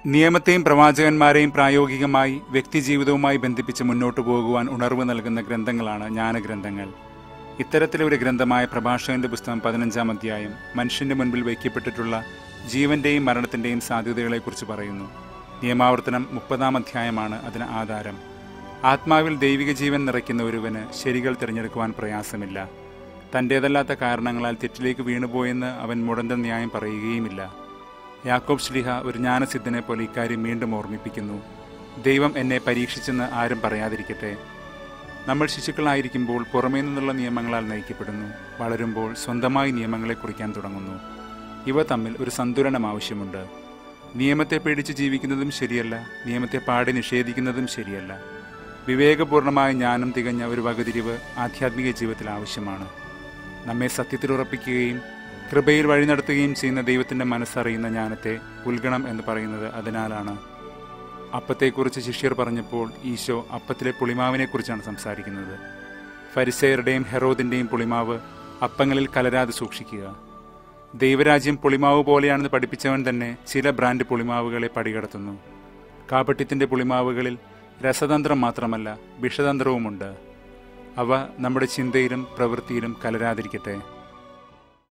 നിയമത്തെയും പ്രവാചകന്മാരെയും പ്രായോഗികമായി വ്യക്തിജീവിതവുമായി ബന്ധിപ്പിച്ച് മുന്നോട്ടു പോകുവാൻ ഉണർവ് നൽകുന്ന ഗ്രന്ഥങ്ങളാണ് ജ്ഞാനഗ്രന്ഥങ്ങൾ ഇത്തരത്തിലൊരു ഗ്രന്ഥമായ പ്രഭാഷകന്റെ പുസ്തകം പതിനഞ്ചാം അധ്യായം മനുഷ്യന്റെ മുൻപിൽ വയ്ക്കപ്പെട്ടിട്ടുള്ള ജീവന്റെയും മരണത്തിന്റെയും സാധ്യതകളെക്കുറിച്ച് പറയുന്നു നിയമാവർത്തനം മുപ്പതാം അധ്യായമാണ് അതിന് ആധാരം ആത്മാവിൽ ദൈവിക ജീവൻ നിറയ്ക്കുന്ന ഒരുവന് ശരികൾ തിരഞ്ഞെടുക്കുവാൻ പ്രയാസമില്ല തൻ്റേതല്ലാത്ത കാരണങ്ങളാൽ തെറ്റിലേക്ക് വീണുപോയെന്ന് അവൻ മുടന്ത ന്യായം പറയുകയുമില്ല യാക്കോബ് ശ്ലിഹ ഒരു ജ്ഞാനസിദ്ധനെ പോലെ ഇക്കാര്യം വീണ്ടും ഓർമ്മിപ്പിക്കുന്നു ദൈവം എന്നെ പരീക്ഷിച്ചെന്ന് ആരും പറയാതിരിക്കട്ടെ നമ്മൾ ശിശുക്കളായിരിക്കുമ്പോൾ പുറമേ നിന്നുള്ള നിയമങ്ങളാൽ നയിക്കപ്പെടുന്നു വളരുമ്പോൾ സ്വന്തമായി നിയമങ്ങളെ കുറിക്കാൻ തുടങ്ങുന്നു ഇവ തമ്മിൽ ഒരു സന്തുലനം ആവശ്യമുണ്ട് നിയമത്തെ പേടിച്ച് ജീവിക്കുന്നതും ശരിയല്ല നിയമത്തെ പാടി നിഷേധിക്കുന്നതും ശരിയല്ല വിവേകപൂർണമായ ജ്ഞാനം തികഞ്ഞ ഒരു വകതിരിവ് ആധ്യാത്മിക ജീവിതത്തിൽ ആവശ്യമാണ് നമ്മെ സത്യത്തിൽ ഉറപ്പിക്കുകയും കൃപയിൽ വഴി നടത്തുകയും ചെയ്യുന്ന ദൈവത്തിൻ്റെ മനസ്സറിയുന്ന ജ്ഞാനത്തെ ഉൽഗണം എന്ന് പറയുന്നത് അതിനാലാണ് അപ്പത്തെക്കുറിച്ച് ശിഷ്യർ പറഞ്ഞപ്പോൾ ഈശോ അപ്പത്തിലെ പുളിമാവിനെക്കുറിച്ചാണ് സംസാരിക്കുന്നത് ഫരിസയറുടെയും ഹെറോദിൻ്റെയും പുളിമാവ് അപ്പങ്ങളിൽ കലരാതെ സൂക്ഷിക്കുക ദൈവരാജ്യം പുളിമാവ് പോലെയാണെന്ന് പഠിപ്പിച്ചവൻ തന്നെ ചില ബ്രാൻഡ് പുളിമാവുകളെ പടികടത്തുന്നു കാപട്യത്തിൻ്റെ പുളിമാവുകളിൽ രസതന്ത്രം മാത്രമല്ല വിഷതന്ത്രവുമുണ്ട് അവ നമ്മുടെ ചിന്തയിലും പ്രവൃത്തിയിലും കലരാതിരിക്കട്ടെ